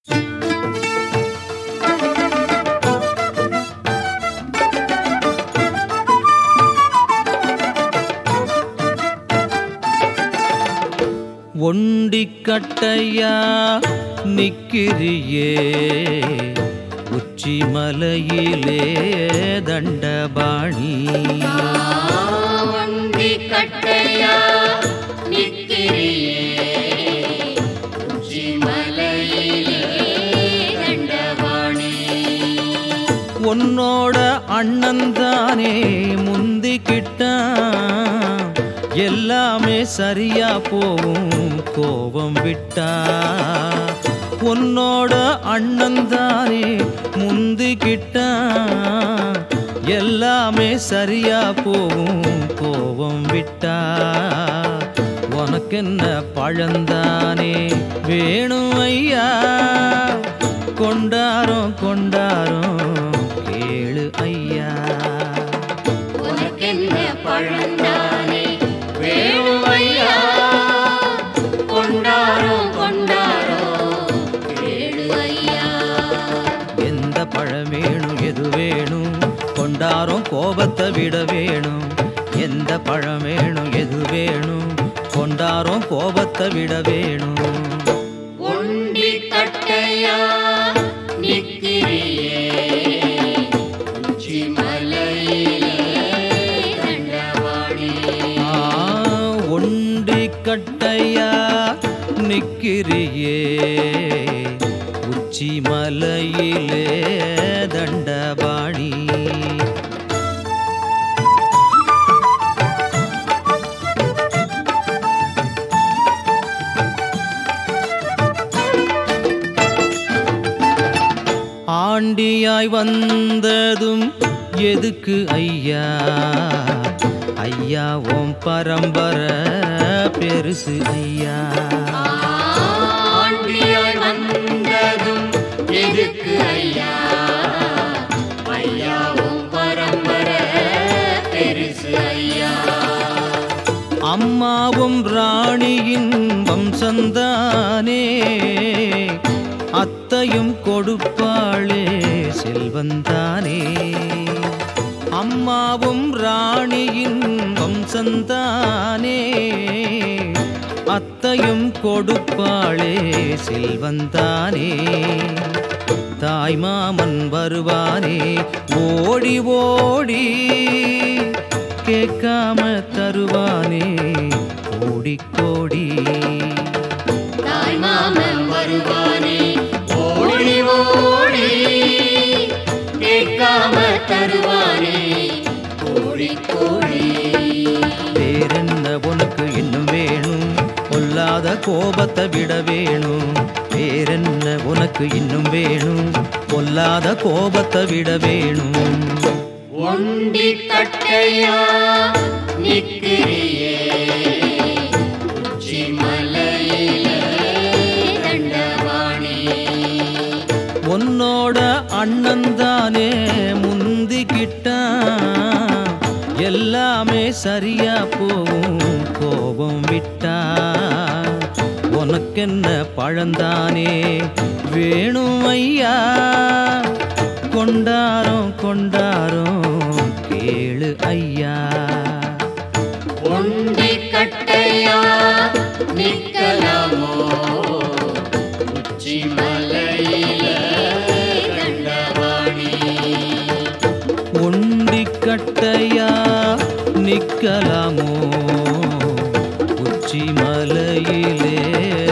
ஒண்டிக்கட்டையா நிக்கிறியே உச்சி மலையிலே தண்டபாணி ஒண்டி கட்டையா நிக்கிறியே உச்சி மலையிலே தண்டவாணி உன்னோட அண்ணன் தானே முந்திக்கிட்டான் எல்லாமே சரியா போகும் கோபம் விட்டா உன்னோட அண்ணன் தானே முந்திக்கிட்டான் எல்லாமே சரியா போகும் கோபம் விட்டா உனக்கென்ன பழந்தானே வேணும் ஐயா கொண்டாரோம் கொண்டாரோம் கேளு ஐயா உனக்கென்ன பழந்தானே வேணுமையா கொண்டாரோ கொண்டாரோ கேளு ஐயா எந்த பழம் வேணும் எது வேணும் கொண்டாரோம் கோபத்தை விட வேணும் எந்த பழம் வேணும் எது வேணும் கொண்டாரோம் கோபத்தை விட வேணும் ஒண்டி கட்டையா நிக்கிறியே உச்சி மலையிலே தண்டவாணி ஆ, ஒண்டி கட்டையா நிக்கிறியே உச்சி மலையிலே தண்டபாணி ஆண்டியாய் வந்ததும் எதுக்கு ஐயா ஐயா ஓம் பரம்பரை பெருசு ஐயா ஆண்டியாய் வந்ததும் எதுக்கு ஐயா ஐயாவும் பரம்பரை பெருசு ஐயா அம்மாவும் ராணியின் வம்சந்தானே அத்தையும் கொடுப்பாளே செல்வந்தானே அம்மாவும் ராணியின் வம்சந்தானே அத்தையும் கொடுப்பாளே செல்வந்தானே தாய் மாமன் வருவானே ஓடி ஓடி கேட்காம தருவானே கோடி கோடி தாய் மாமன் வருவானே ஓடி ஓடி கேட்காம தருவானே கோடி கோடி வேறென்ன உனக்கு இன்னும் வேணும் கொல்லாத கோபத்தை விட வேணும் வேறென்ன உனக்கு இன்னும் வேணும் கொல்லாத கோபத்தை விட வேணும் ஒண்டி கட்டையா நிக்கிறியே உச்சி மலையிலே தண்டவாணி உன்னோட அண்ணன் தானே முந்திக்கிட்டான் எல்லாமே சரியா போகும் கோபம் விட்டா உனக்கென்ன பழந்தானே வேணும் ஐயா கொண்டாரோம் கொண்டாரோம் கேளு ஐயா ஒண்டி கட்டையா நிக்கலாமோ உச்சி மலையிலே தண்டவாணி ஒண்டி கட்டையா நிக்கலாமோ உச்சி மலையிலே